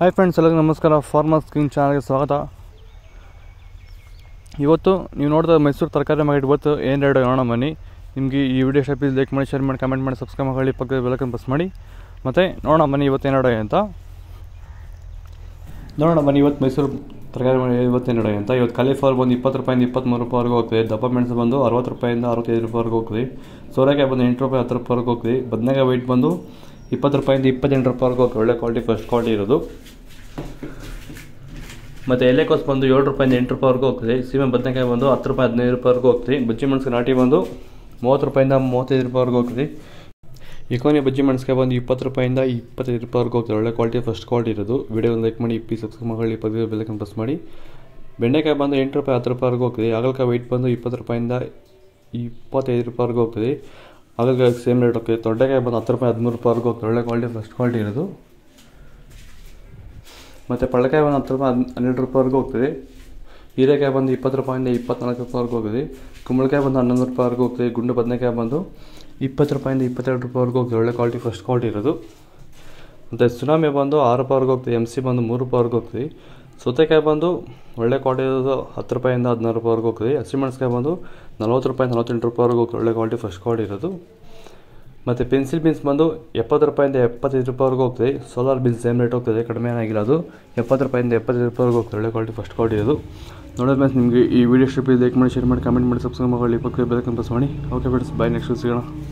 hi friends ಎಲ್ಲರಿಗೂ ನಮಸ್ಕಾರ farmer screen ಚಾನಲ್ಗೆ ಸ್ವಾಗತ ಇವತ್ತು ನೀವು ನೋಡಿದ ಮೈಸೂರು ತರಕಾರಿ ಮಾರ್ಕೆಟ್ ಇವತ್ತು ಏನು ರೇಟ್ ನೋಡೋಣ ಬನ್ನಿ ನಿಮಗೆ ಈ ವಿಡಿಯೋ ಶಾಪ್ ಲೈಕ್ ಮಾಡಿ ಶೇರ್ ಮಾಡಿ ಕಮೆಂಟ್ ಮಾಡಿ ಸಬ್ಸ್ಕ್ರೈಬ್ ಮಾಡಿ ಪಕ್ಕದ ಬೆಲಕನ್ನು ಪ್ರೆಸ್ ಮಾಡಿ ಮತ್ತು ನೋಡೋಣ ಬನ್ನಿ ಇವತ್ತು ಏನು ರೇಟ್ ಅಂತ ನೋಡೋಣ ಬನ್ನಿ ಇವತ್ತು ಮೈಸೂರು ತರಕಾರಿ ಮಾರ್ಕೆಟ್ ಇವತ್ತು ಏನು ರೇಟ್ ಅಂತ ಇವತ್ತು ಕಾಲಿಫ್ಲವರ್ ಬಂದು ಇಪ್ಪತ್ತು ರೂಪಾಯಿಂದ ಇಪ್ಪತ್ತ್ಮೂರು ರೂಪಾಯಿವರೆಗೂ ಹೋಗ್ತದೆ ದಪ್ಪ ಮೆಣಸು ಬಂದು ಅರವತ್ತು ರೂಪಾಯಿಂದ ಅರವತ್ತೈದು ರೂಪಾಯಿವರೆಗೂ ಹೋಗ್ತದೆ ಸೋರೆಕಾಯಿ ಬಂದು ಎಂಟು ರೂಪಾಯಿ ಹತ್ತು ರೂಪಾಯಿವರೆಗೂ ಹೋಗ್ತದೆ ಬದನೆಕಾಯಿ ವೆಯ್ಟ್ ಬಂದು ಇಪ್ಪತ್ತು ರೂಪಾಯಿಂದ ಇಪ್ಪತ್ತೆಂಟು ರೂಪಾಯಿವರೆಗೂ ಹೋಗ್ತದೆ ಒಳ್ಳೆ ಕ್ವಾಲಿಟಿ ಫಸ್ಟ್ ಕ್ವಾಲಿಟಿ ಇರೋದು ಮತ್ತು ಎಲೆಕೋಸು ಬಂದು ಏಳು ರೂಪಾಯಿಂದ ಎಂಟು ರೂಪಾಯಿವರೆಗೂ ಹೋಗ್ತದೆ ಸೀಮೆ ಬದನೆಕಾಯಿ ಬಂದು ಹತ್ತು ರೂಪಾಯಿ ಹದಿನೈದು ರೂಪಾಯಿವರೆಗೂ ಹೋಗ್ತದೆ ಬಜ್ಜಿ ಮೆಣಸು ನಾಟಿ ಬಂದು ಮೂವತ್ತು ರೂಪಾಯಿಂದ ಮೂವತ್ತೈದು ರೂಪಾಯಿವರೆಗೂ ಹೋಗ್ತದೆ ಇಕೋನಿ ಬಜ್ಜಿ ಮೆಣಸಿಗೆ ಬಂದು ಇಪ್ಪತ್ತು ರೂಪಾಯಿಂದ ಇಪ್ಪತ್ತೈದು ರೂಪಾಯಿವರೆಗೂ ಹೋಗ್ತದೆ ಒಳ್ಳೆ ಕ್ವಾಲಿಟಿ ಫಸ್ಟ್ ಕ್ವಾಲಿಟಿ ಇರೋದು ವಿಡಿಯೋ ಲೈಕ್ ಮಾಡಿ ಇಪ್ಪಿ ಸಬ್ಸ್ಕ್ರೈಬ್ ಮಾಡಿ ಪದವಿ ಬೆಲ್ಲಕ್ಕನ್ನು ಪ್ರೆಸ್ ಮಾಡಿ ಬೆಂಡೆಕಾಯಿ ಬಂದು ಎಂಟು ರೂಪಾಯಿ ಹತ್ತು ರೂಪಾಯಿವರೆಗೂ ಹೋಗ್ತದೆ ಹಾಗಲಕಾಯಿ ವೆಯ್ಟ್ ಬಂದು ಇಪ್ಪತ್ತು ರೂಪಾಯಿಂದ ಇಪ್ಪತ್ತೈದು ರೂಪಾಯಿವರೆಗೂ ಹೋಗ್ತದೆ ಹಾಗಲಕಾಯಿ ಸೇಮ್ ರೇಟ್ ಹೋಗ್ತದೆ ದೊಡ್ಡಕಾಯಿ ಬಂದು ಹತ್ತು ರೂಪಾಯಿ ಹದಿಮೂರು ರೂಪಾಯಿವರೆಗೂ ಹೋಗ್ತದೆ ಒಳ್ಳೆ ಕ್ವಾಲಿಟಿ ಫಸ್ಟ್ ಕ್ವಾಲಿಟಿ ಇರೋದು ಮತ್ತು ಪಳ್ಳಕಾಯಿ ಬಂದು ಹತ್ತು ರೂಪಾಯಿ ಹದ್ ಹನ್ನೆರಡು ರೂಪಾಯಿವರೆಗೂ ಹೋಗ್ತದೆ ಹೀರೆಕಾಯಿ ಬಂದು ಇಪ್ಪತ್ತು ರೂಪಾಯಿಂದ ಇಪ್ಪತ್ನಾಲ್ಕು ರೂಪಾಯಿವರೆಗೂ ಹೋಗ್ತದೆ ಕುಂಬಳಕಾಯಿ ಬಂದು ಹನ್ನೊಂದು ರೂಪಾಯಿವರೆಗೂ ಹೋಗ್ತದೆ ಗುಂಡು ಬದನೆಕಾಯಿ ಬಂದು ಇಪ್ಪತ್ತು ರೂಪಾಯಿಂದ ಇಪ್ಪತ್ತೆರಡು ರೂಪಾಯಿವರೆಗೂ ಹೋಗ್ತದೆ ಒಳ್ಳೆ ಕ್ವಾಲಿಟಿ ಫಸ್ಟ್ ಕ್ವಾಲಿಟಿ ಇರೋದು ಮತ್ತು ಸುನಾಮಿ ಬಂದು ಆರು ರೂಪಾಯಿವರೆಗೂ ಹೋಗ್ತದೆ ಎಮ್ ಸಿ ಬಂದು ಮೂರು ರೂಪಾಯಿವರೆಗೂ ಹೋಗ್ತದೆ ಸೌತೆಕಾಯಿ ಬಂದು ಒಳ್ಳೆ ಕ್ವಾಲಿಟಿ ಇರೋದು ಹತ್ತು ರೂಪಾಯಿಂದ ಹದಿನಾರು ರೂಪಾಯಿವರೆಗೂ ಹೋಗ್ತದೆ ಹಸಿಮೆಣಸಿಕಾಯಿ ಬಂದು ನಲ್ವತ್ತು ರೂಪಾಯಿ ನಲ್ವತ್ತೆಂಟು ರೂಪಾಯಿವರೆಗೂ ಹೋಗ್ತದೆ ಒಳ್ಳೆ ಕ್ವಾಲಿಟಿ ಫಸ್ಟ್ ಕ್ವಾಲಿಟಿ ಇರೋದು ಮತ್ತು ಪೆನ್ಸಿಲ್ ಬೀನ್ಸ್ ಬಂದು ಎಪ್ಪತ್ತು ರೂಪಾಯಿಂದ ಎಪ್ಪತ್ತೈದು ರೂಪಾಯಿವರೆಗೂ ಹೋಗ್ತದೆ ಸೋಲಾರ್ ಬೀನ್ಸ್ ಸೇಮ್ ರೇಟ್ ಹೋಗ್ತದೆ ಕಡಿಮೆ ಏನಾಗಿಲ್ಲ ಅದು ಎಪ್ಪತ್ತು ರೂಪಾಯಿಂದ ಎಪ್ಪತ್ತೈದು ರೂಪಾಯಿವರೆಗೂ ಹೋಗ್ತದೆ ಒಳ್ಳೆ ಕ್ವಾಲಿಟಿ ಫಸ್ಟ್ ಕ್ವಾಲಿಟಿ ಅದು ನೋಡೋದು ಮೇಲೆ ನಿಮಗೆ ಈ ವಿಡಿಯೋ ಸ್ಟ್ರಿಪ್ ಲೈಕ್ ಮಾಡಿ ಶೇರ್ ಮಾಡಿ ಕಮೆಂಟ್ ಮಾಡಿ ಸಬ್ಸ್ಕ್ರೈಬ್ ಮಾಡಿ ಪಕ್ಕ ಬೆಲ್ಲಕ್ಕನ್ನು ಪ್ರೆಸ್ ಮಾಡಿ ಓಕೆ ಫ್ರೆಂಡ್ಸ್ ಬಾಯ್ ನೆಕ್ಸ್ಟ್ ಸಿಗೋಣ